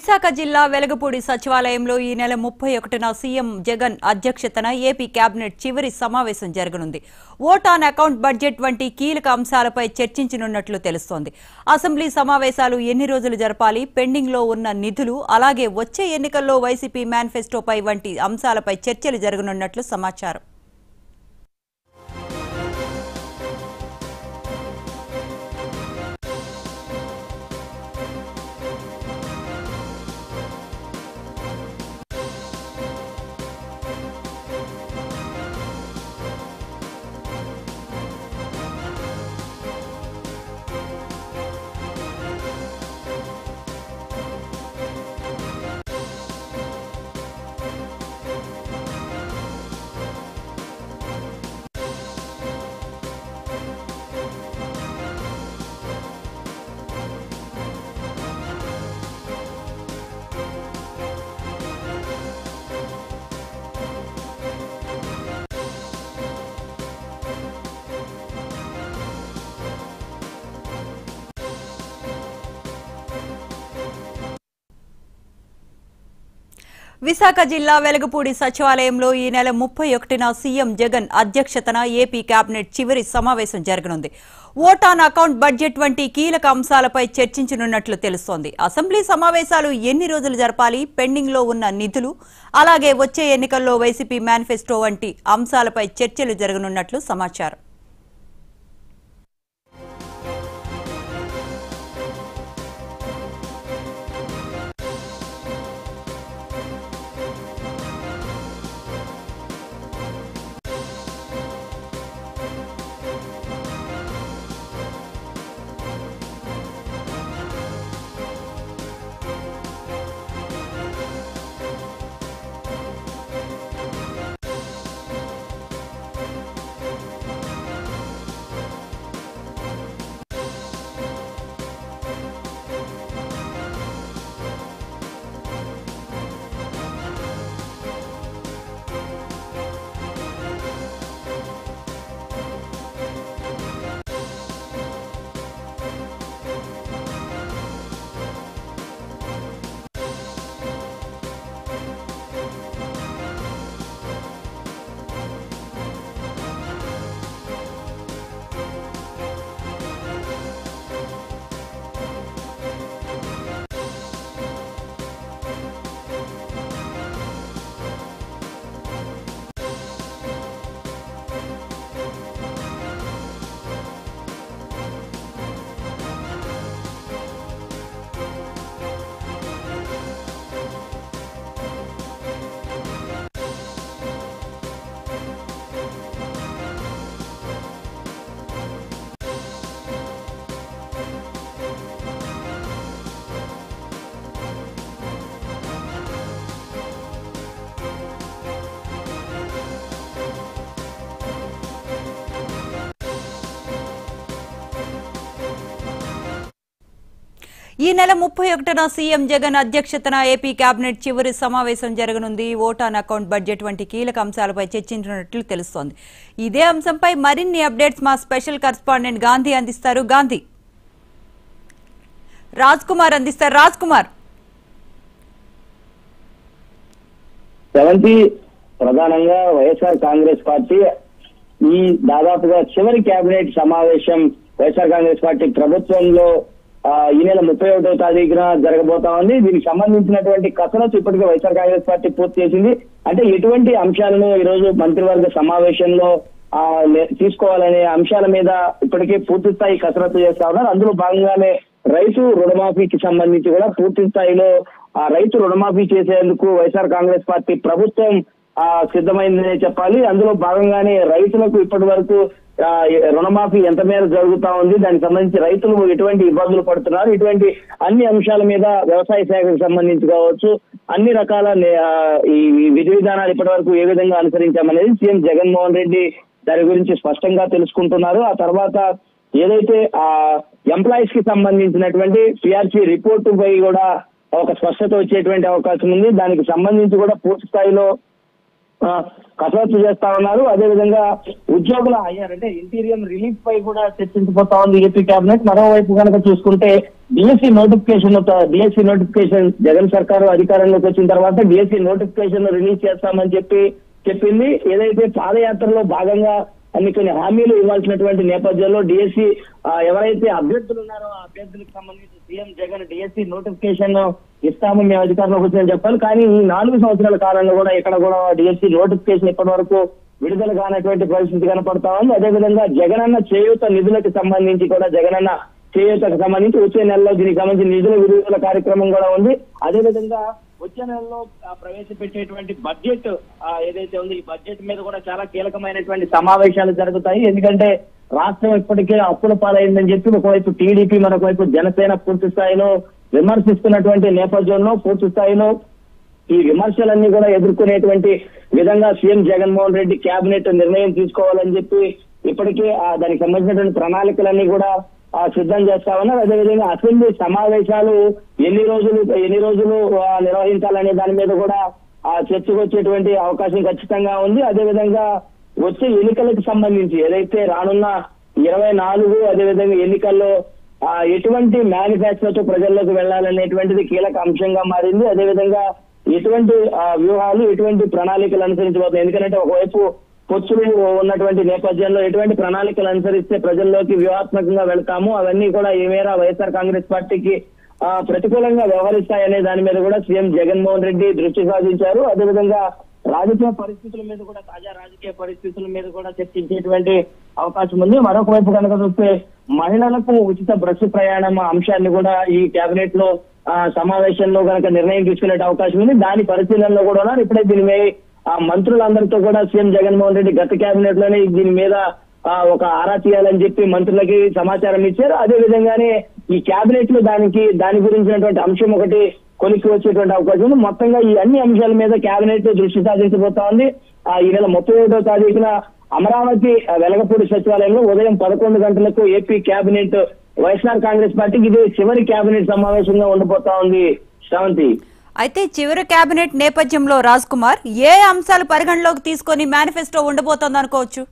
విశాఖ జిల్లా వెలగపూడి సచివాలయంలో ఈ నెల ముప్పై ఒకటిన సీఎం జగన్ అధ్యక్షతన ఏపీ కేబినెట్ చివరి సమావేశం జరగనుంది ఓట్ ఆన్ అకౌంట్ బడ్జెట్ వంటి కీలక అంశాలపై చర్చించనున్నట్లు తెలుస్తోంది అసెంబ్లీ సమావేశాలు ఎన్ని రోజులు జరపాలి పెండింగ్ లో ఉన్న నిధులు అలాగే వచ్చే ఎన్నికల్లో వైసీపీ మేనిఫెస్టోపై వంటి అంశాలపై చర్చలు జరగనున్నట్లు సమాచారం విశాఖ జిల్లా వెలగపూడి సచివాలయంలో ఈ నెల ముప్పై ఒకటిన సీఎం జగన్ అధ్యక్షతన ఏపీ కేబినెట్ చివరి సమావేశం జరగనుంది ఓట్ ఆన్ అకౌంట్ బడ్జెట్ వంటి కీలక అంశాలపై చర్చించనున్నట్లు తెలుస్తోంది అసెంబ్లీ సమావేశాలు ఎన్ని రోజులు జరపాలి పెండింగ్ లో ఉన్న నిధులు అలాగే వచ్చే ఎన్నికల్లో వైసీపీ మేనిఫెస్టో వంటి అంశాలపై చర్చలు జరగనున్నట్లు సమాచారం ఈ నెల ముప్పై ఒకటిన సీఎం జగన్ అధ్యక్షతన ఏపీ కేబినెట్ చివరి సమావేశం జరగనుంది ఓట్ ఆన్ అకౌంట్ బడ్జెట్ వంటి కీలక అంశాలపై చర్చించినట్లు తెలుస్తోంది ఇదే అంశంపై మరిన్ని అప్డేట్స్ మా స్పెషల్ కరెస్పాండెంట్ గాంధీ అందిస్తారు గాంధీ రాజ్ కుమార్ అందిస్తారు రాజ్ కుమార్ సెవెంటీ ప్రధానంగా వైఎస్ఆర్ కాంగ్రెస్ పార్టీ ఈ దాదాపుగా చివరి కేబినెట్ సమావేశం వైఎస్ఆర్ కాంగ్రెస్ పార్టీ ప్రభుత్వంలో ఆ, ఈ నెల ముప్పై ఒకటో తారీఖున జరగబోతా ఉంది దీనికి సంబంధించినటువంటి కసరత్తు ఇప్పటికే వైఎస్ఆర్ కాంగ్రెస్ పార్టీ పూర్తి చేసింది అంటే ఎటువంటి అంశాలను ఈ రోజు మంత్రివర్గ సమావేశంలో ఆ, లే- తీసుకోవాలనే అంశాల మీద ఇప్పటికే పూర్తి స్థాయి కసరత్తు చేస్తా ఉన్నారు అందులో భాగంగానే రైతు రుణమాఫీకి సంబంధించి కూడా పూర్తి స్థాయిలో ఆ రైతు రుణమాఫీ చేసేందుకు వైఎస్ఆర్ కాంగ్రెస్ పార్టీ ప్రభుత్వం ఆ సిద్ధమైందనే చెప్పాలి అందులో భాగంగానే రైతులకు ఇప్పటి వరకు ఆ, రుణమాఫీ ఎంత మేర జరుగుతా ఉంది దానికి సంబంధించి రైతులు ఎటువంటి ఇబ్బందులు పడుతున్నారు ఇటువంటి అన్ని అంశాల మీద వ్యవసాయ శాఖకు సంబంధించి కావచ్చు అన్ని రకాల నే- ఆ, ఈ ఈ విధి విధానాలు ఇప్పటి వరకు ఏ విధంగా అనుసరించామనేది సీఎం జగన్మోహన్ రెడ్డి దాని గురించి స్పష్టంగా తెలుసుకుంటున్నారు ఆ తర్వాత ఏదైతే ఆ ఎంప్లాయీస్ కి సంబంధించినటువంటి పిఆర్సీ రిపోర్టు పై కూడా ఒక స్పష్టత వచ్చేటువంటి అవకాశం ఉంది దానికి సంబంధించి కూడా పూర్తి స్థాయిలో ఆ, కసరత్తు చేస్తా ఉన్నారు అదేవిధంగా ఉద్యోగుల అయ్యారంటే ఇంటీరియర్ రిలీఫ్ పై కూడా చర్చించబోతా ఉంది ఏపీ కేబినెట్ మరోవైపు కనుక చూసుకుంటే DSC notification DSC notification Jagan సర్కారు అధికారంలోకి వచ్చిన తర్వాత డిఎస్సి నోటిఫికేషన్ రిలీజ్ చేస్తామని చెప్పి చెప్పింది ఏదైతే పాదయాత్రలో భాగంగా అన్ని కొన్ని హామీలు ఇవ్వాల్సినటువంటి నేపథ్యంలో డిఎస్సి ఎవరైతే అభ్యర్థులు ఉన్నారో ఆ అభ్యర్థులకు సంబంధించి సీఎం జగన్ డిఎస్సి నోటిఫికేషన్ ఇస్తాము మేము అధికారంలోకి వచ్చామని చెప్పాలి కానీ ఈ నాలుగు సంవత్సరాల కాలంలో కూడా ఇక్కడ కూడా డిఎస్సి నోటిఫికేషన్ ఇప్పటి వరకు విడుదల కానటువంటి పరిస్థితి కనపడతా ఉంది అదేవిధంగా జగనన్న చేయూత నిధులకు సంబంధించి కూడా జగనన్న చేయూతకు సంబంధించి వచ్చే నెలలో దీనికి సంబంధించి నిధుల విడుదల కార్యక్రమం కూడా ఉంది అదేవిధంగా వచ్చే నెలలో ఆ, ప్రవేశపెట్టేటువంటి బడ్జెట్ ఆ, ఏదైతే ఉంది ఈ బడ్జెట్ మీద కూడా చాలా కీలకమైనటువంటి సమావేశాలు జరుగుతాయి ఎందుకంటే రాష్ట్రం ఇప్పటికే అప్పుల పాలైందని చెప్పి ఒకవైపు టీడీపీ మరొకవైపు జనసేన పూర్తి స్థాయిలో విమర్శిస్తున్నటువంటి నేపథ్యంలో పూర్తి స్థాయిలో ఈ విమర్శలన్నీ కూడా ఎదుర్కొనేటువంటి విధంగా సీఎం జగన్మోహన్ రెడ్డి కేబినెట్ నిర్ణయం తీసుకోవాలని చెప్పి ఇప్పటికే ఆ దానికి సంబంధించినటువంటి ప్రణాళికలన్నీ కూడా ఆ, సిద్ధం చేస్తా ఉన్నారు అదేవిధంగా అసెంబ్లీ సమావేశాలు ఎన్ని రోజులు ఎన్ని రోజులు ఆ, నిర్వహించాలనే దాని మీద కూడా ఆ చర్చకు వచ్చేటువంటి అవకాశం ఖచ్చితంగా ఉంది అదేవిధంగా వచ్చే ఎన్నికలకు సంబంధించి ఏదైతే రానున్న ఇరవై నాలుగు అదేవిధంగా ఎన్నికల్లో ఆ ఎటువంటి మేనిఫెస్టోతో ప్రజల్లోకి వెళ్ళాలనేటువంటిది కీలక అంశంగా మారింది అదేవిధంగా ఎటువంటి ఆ, వ్యూహాలు ఎటువంటి ప్రణాళికలు అనుసరించబోతున్నాయి ఎందుకంటే ఒకవైపు పొత్తులు ఉన్నటువంటి నేపథ్యంలో ఎటువంటి ప్రణాళికలు అనుసరిస్తే ప్రజల్లోకి వ్యూహాత్మకంగా వెళ్తాము అవన్నీ కూడా ఏ మేర వైఎస్ఆర్ కాంగ్రెస్ పార్టీకి ఆ, ప్రతికూలంగా వ్యవహరిస్తాయనే దాని మీద కూడా సీఎం జగన్మోహన్ రెడ్డి దృష్టి సాధించారు అదేవిధంగా రాజకీయ పరిస్థితుల మీద కూడా తాజా రాజకీయ పరిస్థితుల మీద కూడా చర్చించేటువంటి అవకాశం ఉంది మరొక వైపు కనుక చూస్తే మహిళలకు ఉచిత బస్సు ప్రయాణం అంశాన్ని కూడా ఈ కేబినెట్ లో ఆ, సమావేశంలో కనుక నిర్ణయం తీసుకునే అవకాశం ఉంది దాని పరిశీలనలో కూడా ఉన్నారు ఇప్పుడే దీని మీద ఆ మంత్రులందరితో కూడా సీఎం జగన్మోహన్ రెడ్డి గత కేబినెట్ లోనే దీని మీద ఆ, ఒక ఆరా తీయాలని చెప్పి మంత్రులకి సమాచారం ఇచ్చారు అదే విధంగానే ఈ కేబినెట్ లో దానికి దాని గురించినటువంటి అంశం ఒకటి కొలిక్కి వచ్చేటువంటి అవకాశం ఉంది మొత్తంగా ఈ అన్ని అంశాల మీద కేబినెట్ దృష్టి సాధించబోతా ఉంది ఆ, ఈ నెల ముప్పై ఒకటో తారీఖున అమరావతి ఆ, వెలగపూడి సచివాలయంలో ఉదయం పదకొండు గంటలకు ఏపీ కేబినెట్ వైఎస్ఆర్ కాంగ్రెస్ పార్టీకి ఇది చివరి కేబినెట్ సమావేశంగా ఉండబోతా ఉంది శ్రావంతి అయితే చివరి కేబినెట్ నేపథ్యంలో రాజ్ కుమార్ ఏ అంశాలు పరిగణలోకి తీసుకొని మేనిఫెస్టో ఉండబోతోంది అనుకోవచ్చు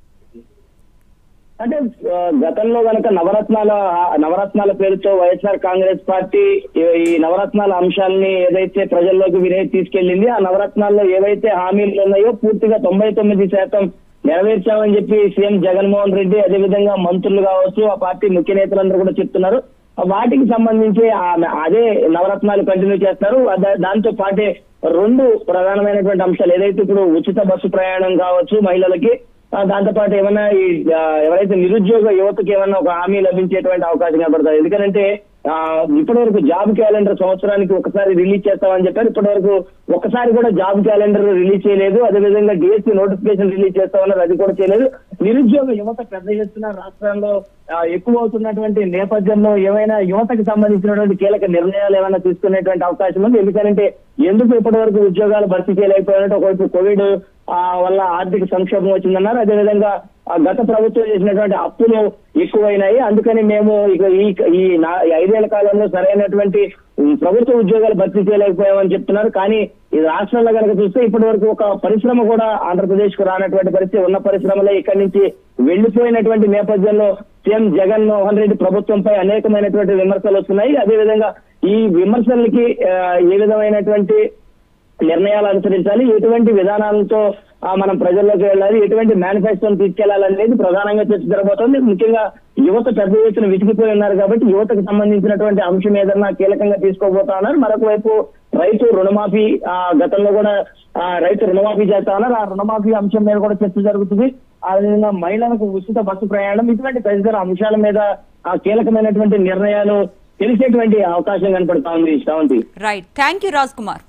అంటే ఆ, గతంలో గనక నవరత్నాల ఆ, నవరత్నాల పేరుతో వైఎస్ఆర్ కాంగ్రెస్ పార్టీ ఈ- ఈ నవరత్నాల అంశాలని ఏదైతే ప్రజల్లోకి వినే తీసుకెళ్లింది ఆ నవరత్నాల్లో ఏవైతే హామీలు ఉన్నాయో పూర్తిగా తొంభై తొమ్మిది శాతం నెరవేర్చామని చెప్పి సీఎం జగన్మోహన్ రెడ్డి అదేవిధంగా మంత్రులు కావచ్చు ఆ పార్టీ ముఖ్య నేతలందరూ కూడా చెప్తున్నారు వాటికి సంబంధించి ఆ- అదే నవరత్నాలు కంటిన్యూ చేస్తారు అద- దాంతో పాటే రెండు ప్రధానమైనటువంటి అంశాలు ఏదైతే ఇప్పుడు ఉచిత బస్సు ప్రయాణం కావచ్చు మహిళలకి ఆ, దాంతో పాటు ఏమన్నా ఈ ఆ, ఎవరైతే నిరుద్యోగ యువతకి ఏమన్నా ఒక హామీ లభించేటువంటి అవకాశం కనబడుతుంది ఎందుకంటే ఆ, ఇప్పటి వరకు జాబ్ క్యాలెండర్ సంవత్సరానికి ఒకసారి రిలీజ్ చేస్తామని చెప్పారు ఇప్పటి వరకు ఒకసారి కూడా జాబ్ క్యాలెండర్ రిలీజ్ చేయలేదు అదేవిధంగా డిఎస్సీ నోటిఫికేషన్ రిలీజ్ చేస్తామన్నారు అది కూడా చేయలేదు నిరుద్యోగ యువత పెద్ద ఎత్తున రాష్ట్రంలో ఆ, ఎక్కువ అవుతున్నటువంటి నేపథ్యంలో ఏమైనా యువతకి సంబంధించినటువంటి కీలక నిర్ణయాలు ఏమైనా తీసుకునేటువంటి అవకాశం ఉంది ఎందుకంటే ఎందుకు ఇప్పటి వరకు ఉద్యోగాలు భర్తీ చేయలేకపోయినట్టు ఒకవైపు కోవిడ్ ఆ, వల్ల ఆర్థిక సంక్షోభం వచ్చిందన్నారు అదేవిధంగా ఆ, గత ప్రభుత్వం చేసినటువంటి అప్పులు ఎక్కువైనాయి అందుకని మేము ఇక ఈ ఈ నా- ఈ ఐదేళ్ల కాలంలో సరైనటువంటి ఉమ్, ప్రభుత్వ ఉద్యోగాలు భర్తీ చేయలేకపోయామని చెప్తున్నారు కానీ ఈ రాష్ట్రంలో కనుక చూస్తే ఇప్పటి వరకు ఒక పరిశ్రమ కూడా ఆంధ్రప్రదేశ్ కు రానటువంటి పరిస్థితి ఉన్న పరిశ్రమలే ఇక్కడి నుంచి వెళ్లిపోయినటువంటి నేపథ్యంలో సీఎం జగన్ మోహన్ రెడ్డి ప్రభుత్వంపై అనేకమైనటువంటి విమర్శలు వస్తున్నాయి అదేవిధంగా ఈ విమర్శలకి ఆ, ఏ విధమైనటువంటి నిర్ణయాలు అనుసరించాలి ఎటువంటి విధానాలతో ఆ, మనం ప్రజల్లోకి వెళ్ళాలి ఎటువంటి మేనిఫెస్టోని తీసుకెళ్లాలనేది ప్రధానంగా చర్చ జరగబోతోంది ముఖ్యంగా యువత పెద్ద ఎత్తున విసిగిపోయి ఉన్నారు కాబట్టి యువతకు సంబంధించినటువంటి అంశం ఏదన్నా కీలకంగా తీసుకోబోతా ఉన్నారు మరొక వైపు రైతు రుణమాఫీ ఆ, గతంలో కూడా ఆ, రైతు రుణమాఫీ చేస్తా ఉన్నారు ఆ రుణమాఫీ అంశం మీద కూడా చర్చ జరుగుతుంది అదేవిధంగా మహిళలకు ఉచిత బస్సు ప్రయాణం ఇటువంటి తదితర అంశాల మీద ఆ కీలకమైనటువంటి నిర్ణయాలు తెలిసేటువంటి అవకాశం కనపడతా ఉంది Sravanthi right thank you Raj Kumar